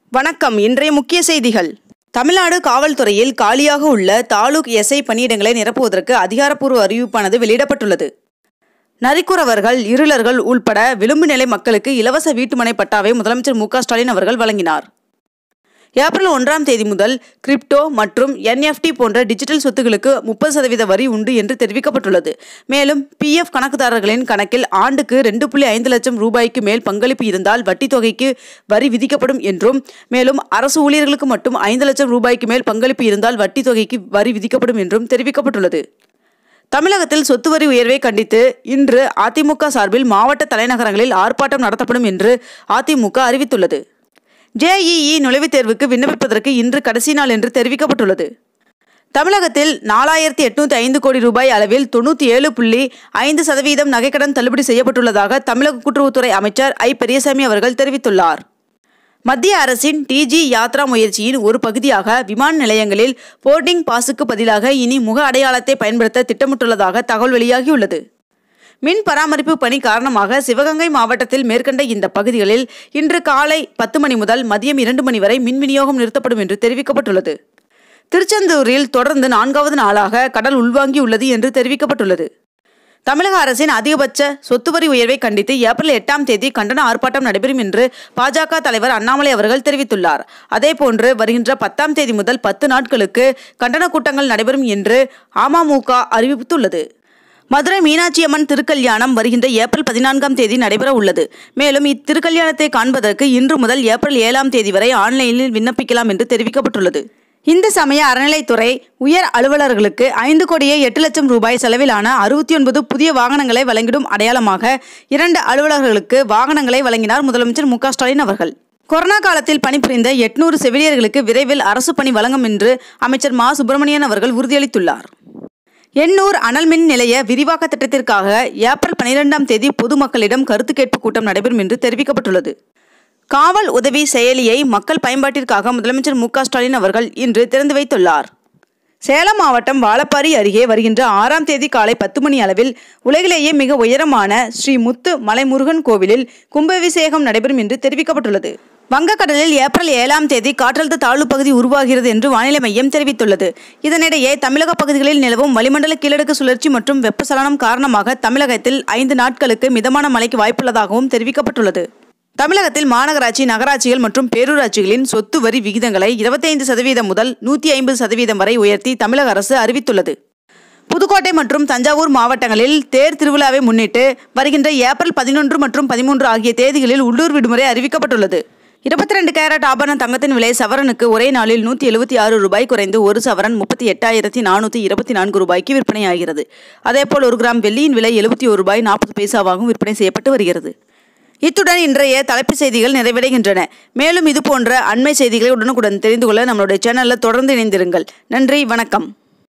வணக்கம் இன்றைய முக்கிய செய்திகள் தமிழ்நாடு காவல்துறையில் காலியாக உள்ள தாலுக் எஸ்ஐ பணியிடங்களை நிரப்புவதற்கு அதிகாரப்பூர்வ அறிவிப்பானது வெளியிடப்பட்டுள்ளது நரிக்குறவர்கள் இருளர்கள் உள்பட விளிம்பு நிலை மக்களுக்கு இலவச வீட்டுமனை பட்டாவை முதலமைச்சர் மு க ஸ்டாலின் அவர்கள் வழங்கினார் ஏப்ரல் ஒன்றாம் தேதி முதல் கிரிப்டோ மற்றும் என்எஃப்டி போன்ற டிஜிட்டல் சொத்துகளுக்கு முப்பது சதவீத வரி உண்டு என்று தெரிவிக்கப்பட்டுள்ளது மேலும் பிஎஃப் கணக்குதாரர்களின் கணக்கில் ஆண்டுக்கு ரெண்டு புள்ளி ஐந்து லட்சம் ரூபாய்க்கு மேல் பங்களிப்பு இருந்தால் வட்டி தொகைக்கு வரி விதிக்கப்படும் என்றும் மேலும் அரசு ஊழியர்களுக்கு மட்டும் ஐந்து லட்சம் ரூபாய்க்கு மேல் பங்களிப்பு இருந்தால் வட்டி தொகைக்கு வரி விதிக்கப்படும் என்றும் தெரிவிக்கப்பட்டுள்ளது தமிழகத்தில் சொத்து வரி உயர்வை கண்டித்து இன்று அதிமுக சார்பில் மாவட்ட தலைநகரங்களில் ஆர்ப்பாட்டம் நடத்தப்படும் என்று அதிமுக அறிவித்துள்ளது ஜேஇஇ நுழைவுத் தேர்வுக்கு விண்ணப்பிப்பதற்கு இன்று கடைசி நாள் என்று தெரிவிக்கப்பட்டுள்ளது தமிழகத்தில் நாலாயிரத்தி எட்நூத்தி ஐந்து கோடி ரூபாய் அளவில் தொண்ணூற்றி ஏழு புள்ளி ஐந்து சதவீதம் நகைக்கடன் தள்ளுபடி செய்யப்பட்டுள்ளதாக தமிழக கூட்டுறவுத்துறை அமைச்சர் ஐ பெரியசாமி அவர்கள் தெரிவித்துள்ளார் மத்திய அரசின் டிஜி யாத்ரா முயற்சியின் ஒரு பகுதியாக விமான நிலையங்களில் போர்டிங் பாஸுக்கு பதிலாக இனி முக அடையாளத்தை பயன்படுத்த திட்டமிட்டுள்ளதாக தகவல் வெளியாகியுள்ளது மின் பராமரிப்பு பணி காரணமாக சிவகங்கை மாவட்டத்தில் மேற்கண்ட இந்த பகுதிகளில் இன்று காலை பத்து மணி முதல் மதியம் இரண்டு மணி வரை மின் விநியோகம் நிறுத்தப்படும் என்று தெரிவிக்கப்பட்டுள்ளது திருச்செந்தூரில் தொடர்ந்து நான்காவது நாளாக கடல் உள்வாங்கியுள்ளது என்று தெரிவிக்கப்பட்டுள்ளது தமிழக அரசின் அதிகபட்ச சொத்து வரி உயர்வை கண்டித்து ஏப்ரல் எட்டாம் தேதி கண்டன ஆர்ப்பாட்டம் நடைபெறும் என்று பாஜக தலைவர் அண்ணாமலை அவர்கள் தெரிவித்துள்ளார் அதேபோன்று வருகின்ற பத்தாம் தேதி முதல் பத்து நாட்களுக்கு கண்டன கூட்டங்கள் நடைபெறும் என்று அமமுக அறிவித்துள்ளது மதுரை மீனாட்சி அம்மன் திருக்கல்யாணம் வருகின்ற ஏப்ரல் பதினான்காம் தேதி நடைபெற உள்ளது மேலும் இத்திருக்கல்யாணத்தை காண்பதற்கு இன்று முதல் ஏப்ரல் ஏழாம் தேதி வரை ஆன்லைனில் விண்ணப்பிக்கலாம் என்று தெரிவிக்கப்பட்டுள்ளது இந்து சமய அறநிலைத்துறை உயர் அலுவலர்களுக்கு ஐந்து கோடியே எட்டு லட்சம் ரூபாய் செலவிலான அறுபத்தி ஒன்பது புதிய வாகனங்களை வழங்கிடும் அடையாளமாக இரண்டு அலுவலர்களுக்கு வாகனங்களை வழங்கினார் முதலமைச்சர் மு க ஸ்டாலின் அவர்கள் கொரோனா காலத்தில் பணிபுரிந்த எட்நூறு செவிலியர்களுக்கு விரைவில் அரசு பணி வழங்கும் என்று அமைச்சர் மா சுப்பிரமணியன் அவர்கள் உறுதியளித்துள்ளார் எண்ணூர் அனல் மின் நிலைய விரிவாக்க திட்டத்திற்காக ஏப்ரல் பனிரெண்டாம் தேதி பொதுமக்களிடம் கருத்து கேட்பு கூட்டம் நடைபெறும் என்று தெரிவிக்கப்பட்டுள்ளது காவல் உதவி செயலியை மக்கள் பயன்பாட்டிற்காக முதலமைச்சர் மு க ஸ்டாலின் அவர்கள் இன்று திறந்து வைத்துள்ளார் சேலம் மாவட்டம் வாழப்பாரி அருகே வருகின்ற ஆறாம் தேதி காலை பத்து மணி அளவில் உலகிலேயே மிக உயரமான ஸ்ரீ முத்து மலைமுருகன் கோவிலில் கும்பாபிஷேகம் நடைபெறும் என்று தெரிவிக்கப்பட்டுள்ளது வங்கக்கடலில் ஏப்ரல் ஏழாம் தேதி காற்றழுத்த தாழ்வு பகுதி உருவாகிறது என்று வானிலை மையம் தெரிவித்துள்ளது இதனிடையே தமிழக பகுதிகளில் நிலவும் வளிமண்டல கீழடுக்கு சுழற்சி மற்றும் வெப்பசலனம் காரணமாக தமிழகத்தில் ஐந்து நாட்களுக்கு மிதமான மழைக்கு வாய்ப்புள்ளதாகவும் தெரிவிக்கப்பட்டுள்ளது தமிழகத்தில் மாநகராட்சி நகராட்சிகள் மற்றும் பேரூராட்சிகளின் சொத்து வரி விகிதங்களை இருபத்தைந்து சதவீதம் முதல் நூற்றி ஐம்பது சதவீதம் வரை உயர்த்தி தமிழக அரசு அறிவித்துள்ளது புதுக்கோட்டை மற்றும் தஞ்சாவூர் மாவட்டங்களில் தேர் திருவிழாவை முன்னிட்டு வருகின்ற ஏப்ரல் பதினொன்று மற்றும் பதிமூன்று ஆகிய தேதிகளில் உள்ளூர் விடுமுறை அறிவிக்கப்பட்டுள்ளது இருபத்தி ரெண்டு கேரட் ஆபரண தங்கத்தின் விலை சவரனுக்கு ஒரே நாளில் நூற்றி எழுபத்தி ஆறு ரூபாய் குறைந்து ஒரு சவரன் முப்பத்தி எட்டாயிரத்தி நானூற்றி இருபத்தி நான்கு ரூபாய்க்கு விற்பனையாகிறது அதேபோல் ஒரு கிராம் வெள்ளியின் விலை எழுபத்தி ஒரு ரூபாய் நாற்பது பைசாவாகவும் விற்பனை செய்யப்பட்டு வருகிறது இத்துடன் இன்றைய தலைப்புச் செய்திகள் நிறைவடைகின்றன மேலும் இது போன்ற அண்மை செய்திகளை உடனுக்குடன் தெரிந்து கொள்ள நம்மளுடைய சேனலில் தொடர்ந்து இணைந்திருங்கள் நன்றி வணக்கம்